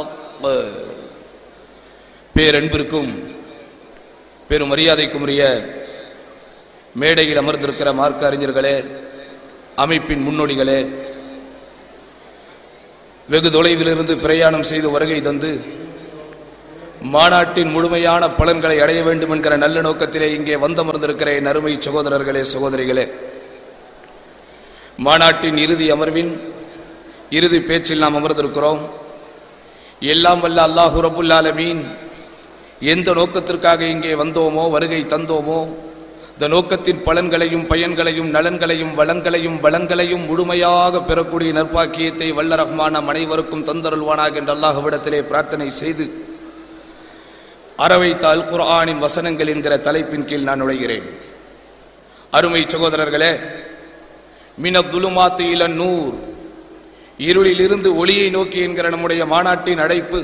الحق பேரன்பிற்கும் பெரும் மரியாதைக்கும் உரிய மேடையில் அமர்ந்திருக்கிற மார்க்க அறிஞர்களே அமைப்பின் முன்னோடிகளே வெகு தொலைவிலிருந்து பிரயாணம் செய்து வருகை தந்து மாநாட்டின் முழுமையான பலன்களை அடைய வேண்டும் என்கிற நல்ல நோக்கத்திலே இங்கே வந்தமர்ந்திருக்கிற என் அருமை சகோதரர்களே சகோதரிகளே மாநாட்டின் இறுதி அமர்வின் இறுதி பேச்சில் நாம் அமர்ந்திருக்கிறோம் எல்லாம் வல்ல அல்லாஹு ரபுல் ஆலமீன் எந்த நோக்கத்திற்காக இங்கே வந்தோமோ வருகை தந்தோமோ இந்த நோக்கத்தின் பலன்களையும் பயன்களையும் நலன்களையும் வளங்களையும் வளங்களையும் முழுமையாக பெறக்கூடிய நற்பாக்கியத்தை வல்ல ரஹ்மான் நம் அனைவருக்கும் தந்தருள்வானாக என்று அல்லாஹ்விடத்திலே பிரார்த்தனை செய்து அறவைத்த அல் குர்ஆனின் வசனங்கள் என்கிற தலைப்பின் கீழ் நான் நுழைகிறேன் அருமை சகோதரர்களே மின துலுமாத்து இல நூர் இருளிலிருந்து ஒளியை நோக்கி என்கிற நம்முடைய மாநாட்டின் அழைப்பு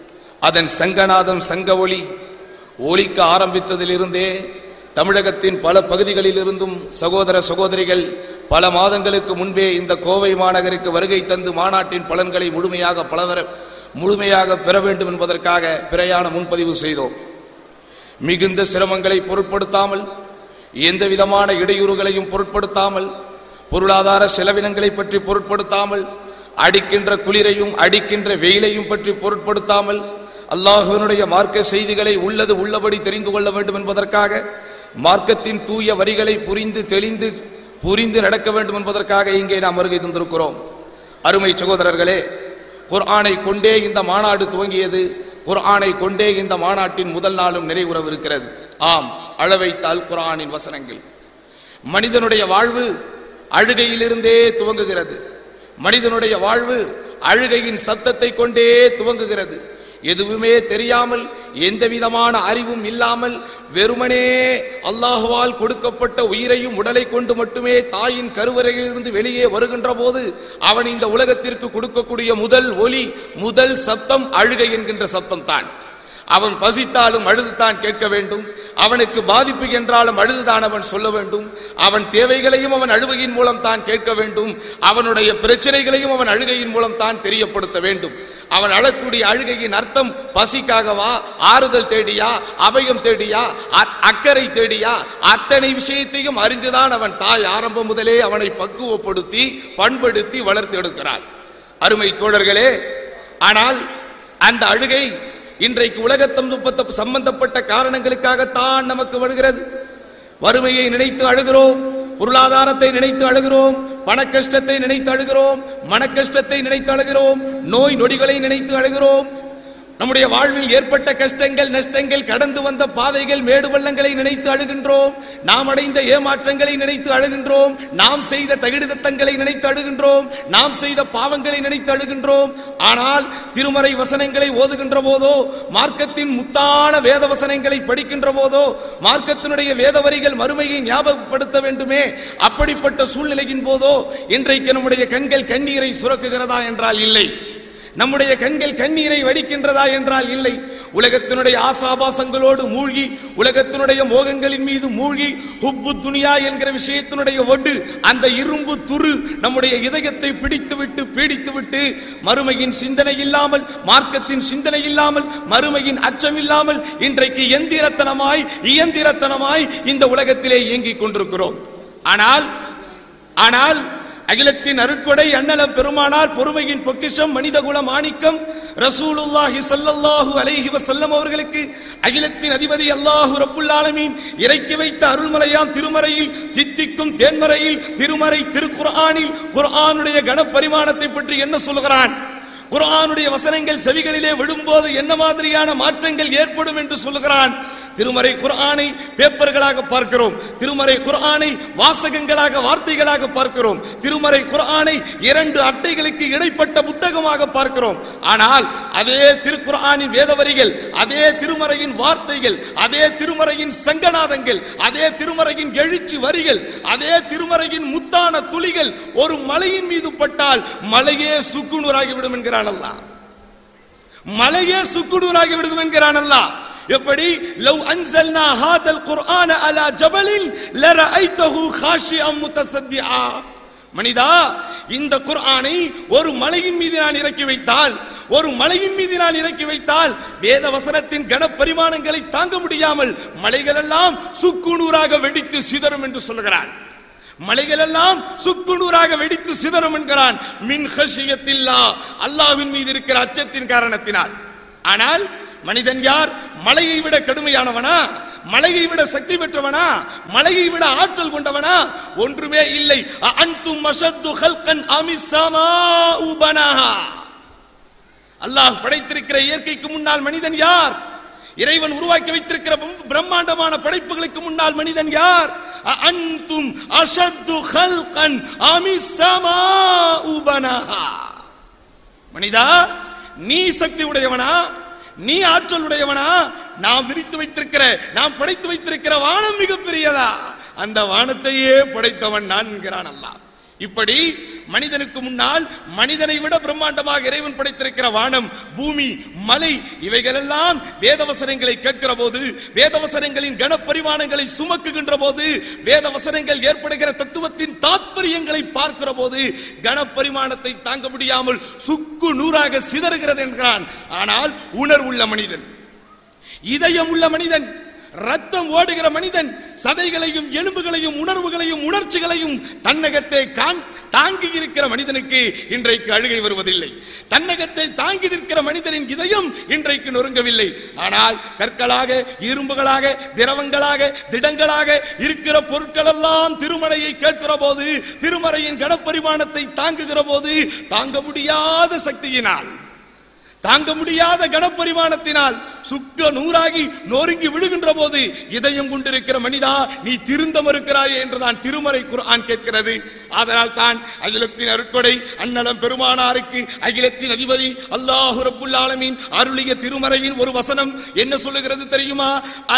அதன் சங்கநாதம் சங்க ஒளி ஒலிக்க ஆரம்பித்ததிலிருந்தே தமிழகத்தின் பல பகுதிகளிலிருந்தும் சகோதர சகோதரிகள் பல மாதங்களுக்கு முன்பே இந்த கோவை மாநகருக்கு வருகை தந்து மாநாட்டின் பலன்களை முழுமையாக பலவர முழுமையாக பெற வேண்டும் என்பதற்காக பிரயாண முன்பதிவு செய்தோம் மிகுந்த சிரமங்களை பொருட்படுத்தாமல் எந்த விதமான இடையூறுகளையும் பொருட்படுத்தாமல் பொருளாதார செலவினங்களை பற்றி பொருட்படுத்தாமல் அடிக்கின்ற குளிரையும் அடிக்கின்ற வெயிலையும் பற்றி பொருட்படுத்தாமல் அல்லாஹுவினுடைய மார்க்க செய்திகளை உள்ளது உள்ளபடி தெரிந்து கொள்ள வேண்டும் என்பதற்காக மார்க்கத்தின் தூய வரிகளை புரிந்து தெளிந்து புரிந்து நடக்க வேண்டும் என்பதற்காக இங்கே நாம் வருகை தந்திருக்கிறோம் அருமை சகோதரர்களே குர்ஆனை கொண்டே இந்த மாநாடு துவங்கியது குர்ஆனை கொண்டே இந்த மாநாட்டின் முதல் நாளும் நிறைவுறவிருக்கிறது ஆம் அளவைத்தால் குர்ஆனின் வசனங்கள் மனிதனுடைய வாழ்வு அழுகையிலிருந்தே துவங்குகிறது மனிதனுடைய வாழ்வு அழுகையின் சத்தத்தை கொண்டே துவங்குகிறது எதுவுமே தெரியாமல் எந்த விதமான அறிவும் இல்லாமல் வெறுமனே அல்லாஹுவால் கொடுக்கப்பட்ட உயிரையும் உடலை கொண்டு மட்டுமே தாயின் கருவறையிலிருந்து வெளியே வருகின்ற போது அவன் இந்த உலகத்திற்கு கொடுக்கக்கூடிய முதல் ஒலி முதல் சத்தம் அழுகை என்கின்ற சத்தம் தான் அவன் பசித்தாலும் அழுதுதான் கேட்க வேண்டும் அவனுக்கு பாதிப்பு என்றாலும் அழுதுதான் அவன் சொல்ல வேண்டும் அவன் தேவைகளையும் அவன் அழுகையின் மூலம் தான் கேட்க வேண்டும் அவனுடைய பிரச்சனைகளையும் அவன் அழுகையின் மூலம் தான் தெரியப்படுத்த வேண்டும் அவன் அழக்கூடிய அழுகையின் அர்த்தம் பசிக்காகவா ஆறுதல் தேடியா அபயம் தேடியா அ- அக்கறை தேடியா அத்தனை விஷயத்தையும் அறிந்துதான் அவன் தாய் ஆரம்பம் முதலே அவனை பக்குவப்படுத்தி பண்படுத்தி வளர்த்து எடுக்கிறார் அருமை தோழர்களே ஆனால் அந்த அழுகை இன்றைக்கு உலகத்தம் துப்பத்த- சம்பந்தப்பட்ட காரணங்களுக்காகத்தான் நமக்கு வருகிறது வறுமையை நினைத்து அழுகிறோம் பொருளாதாரத்தை நினைத்து அழுகிறோம் பண கஷ்டத்தை நினைத்து அழுகிறோம் மன கஷ்டத்தை நினைத்து அழுகிறோம் நோய் நொடிகளை நினைத்து அழுகிறோம் நம்முடைய வாழ்வில் ஏற்பட்ட கஷ்டங்கள் நஷ்டங்கள் கடந்து வந்த பாதைகள் மேடு பள்ளங்களை நினைத்து அழுகின்றோம் நாம் அடைந்த ஏமாற்றங்களை நினைத்து அழுகின்றோம் நாம் செய்த தகிடுதத்தங்களை நினைத்து அழுகின்றோம் நாம் செய்த பாவங்களை நினைத்து அழுகின்றோம் ஆனால் திருமறை வசனங்களை ஓதுகின்ற போதோ மார்க்கத்தின் முத்தான வேத வசனங்களை படிக்கின்ற போதோ மார்க்கத்தினுடைய வேத வரிகள் மறுமையை ஞாபகப்படுத்த வேண்டுமே அப்படிப்பட்ட சூழ்நிலையின் போதோ இன்றைக்கு நம்முடைய கண்கள் கண்ணீரை சுரக்குகிறதா என்றால் இல்லை நம்முடைய கண்கள் கண்ணீரை வடிக்கின்றதா என்றால் இல்லை உலகத்தினுடைய ஆசாபாசங்களோடு மூழ்கி உலகத்தினுடைய மோகங்களின் மீது மூழ்கி ஹுப்பு துனியா என்கிற விஷயத்தினுடைய ஒடு அந்த இரும்பு துரு நம்முடைய இதயத்தை பிடித்துவிட்டு பீடித்துவிட்டு மறுமையின் சிந்தனை இல்லாமல் மார்க்கத்தின் சிந்தனை இல்லாமல் மறுமையின் அச்சம் இல்லாமல் இன்றைக்கு எந்திரத்தனமாய் இயந்திரத்தனமாய் இந்த உலகத்திலே இயங்கிக் கொண்டிருக்கிறோம் ஆனால் ஆனால் அகிலத்தின் அருட்கொடை அண்ணலம் பெருமானார் பொறுமையின் பொக்கிஷம் மனிதகுல மாணிக்கம் ரசூலுல்லாஹி ஸல்லல்லாஹு அலைஹி வஸல்லம் அவர்களுக்கு அகிலத்தின் அதிபதி அல்லாஹு ரப்புல் ஆலமீன் இறக்கி வைத்த அருள்மலையாம் திருமறையில் தித்திக்கும் தேன்மறையில் திருமறை திருக்குர்ஆனில் குர்ஆனுடைய கனப்பரிமாணத்தை பற்றி என்ன சொல்கிறான் குர்ஆனுடைய வசனங்கள் செவிகளிலே விடும்போது என்ன மாதிரியான மாற்றங்கள் ஏற்படும் என்று சொல்லுகிறான் திருமறை குர்ஆனை பேப்பர்களாக பார்க்கிறோம் திருமறை குர்ஆனை வாசகங்களாக வார்த்தைகளாக பார்க்கிறோம் திருமறை குர்ஆனை இரண்டு அட்டைகளுக்கு இடைப்பட்ட புத்தகமாக பார்க்கிறோம் ஆனால் அதே திருக்குர்ஆனின் வேதவரிகள் அதே திருமறையின் வார்த்தைகள் அதே திருமறையின் சங்கநாதங்கள் அதே திருமறையின் எழுச்சி வரிகள் அதே திருமறையின் முத்தான துளிகள் ஒரு மலையின் மீது பட்டால் மலையே சுக்குநூறாகிவிடும் என்கிறான் அல்லாஹ் மலையே சுக்குநூறாகி விடுதும் என்கிறான் அல்லாஹ் எப்படி லவ் அன்சல்னா ஹாதல் குர்ஆன அலா ஜபலில் லரஐதஹு காஷிஅம் முத்தசத்திஆ மனிதா இந்த குர்ஆனை ஒரு மலையின் மீது நான் இறக்கி வைத்தால் ஒரு மலையின் மீது நான் இறக்கி வைத்தால் வேத வசனத்தின் கனப்பரிமாணங்களை தாங்க முடியாமல் மலைகள் எல்லாம் சுக்குநூறாக வெடித்து சிதறும் என்று சொல்கிறான் மலைகள் எல்லாம் சுக்குநூறாக வெடித்து சிதறும் என்கிறான் மின் ஹஷியத்தில்லா அல்லாஹ்வின் மீது இருக்கிற அச்சத்தின் காரணத்தினால் ஆனால் மனிதன் யார் மலையை விட கடுமையானவனா மலையை விட சக்தி பெற்றவனா மலையை விட ஆற்றல் கொண்டவனா ஒன்றுமே இல்லை அன்தும் மஷத்து ஹல்கன் அமிசமா உபனாஹா அல்லாஹ் படைத்திருக்கிற இயற்கைக்கு முன்னால் மனிதன் யார் இறைவன் உருவாக்கி வைத்திருக்கிற பிரம்- பிரம்மாண்டமான படைப்புகளுக்கு முன்னால் மனிதன் யார் அ- அன்தும் அஷத்து ஹல்கன் அமிசமா உபனாஹா மனிதா நீ சக்தி உடையவனா நீ ஆற்றல் உடையவனா நாம் விரித்து வைத்திருக்கிற நாம் படைத்து வைத்திருக்கிற வானம் மிகப்பெரியதா அந்த வானத்தையே படைத்தவன் நான் என்கிறான் அல்லாஹ் இப்படி மனிதனுக்கு முன்னால் மனிதனை விட பிரம்மாண்டமாக இறைவன் படைத்திருக்கிற வானம் பூமி மலை இவைகளெல்லாம் வேதவசனங்களை கேட்கிற போது வேதவசனங்களின் கனப்பரிமாணங்களை சுமக்குகின்ற போது வேதவசனங்கள் ஏற்படுகிற தத்துவத்தின் தாத்பரியங்களை பார்க்கிற போது கனப்பரிமாணத்தை தாங்க முடியாமல் சுக்கு நூறாக சிதறுகிறது என்கிறான் ஆனால் உணர்வுள்ள மனிதன் இதயம் உள்ள மனிதன் ரத்தம் ஓடுகிற மனிதன் சதைகளையும் எலும்புகளையும் உணர்வுகளையும் உணர்ச்சிகளையும் தன்னகத்தை காண்- தாங்கி இருக்கிற மனிதனுக்கு இன்றைக்கு அழுகை வருவதில்லை தன்னகத்தை தாங்கி நிற்கிற மனிதனின் இதயம் இன்றைக்கு நொறுங்கவில்லை ஆனால் கற்களாக இரும்புகளாக திரவங்களாக திடங்களாக இருக்கிற பொருட்கள் எல்லாம் திருமலையை கேட்கிற போது திருமறையின் கனப்பரிமாணத்தை தாங்குகிற போது தாங்க முடியாத சக்தியினால் தாங்க முடியாத கனப்பரிமாணத்தினால் சுக்க நூறாகி நொறுங்கி விழுகின்ற போது இதயம் கொண்டிருக்கிற மனிதா நீ திருந்த மறுக்கிறாய் என்றுதான் திருமறை குர்ஆன் கேட்கிறது அதனால் தான் அகிலத்தின் அருட்கொடை அன்னலம் பெருமானாருக்கு அகிலத்தின் அதிபதி அல்லாஹு ரப்புல் ஆலமீன் அருளிய திருமறையின் ஒரு வசனம் என்ன சொல்லுகிறது தெரியுமா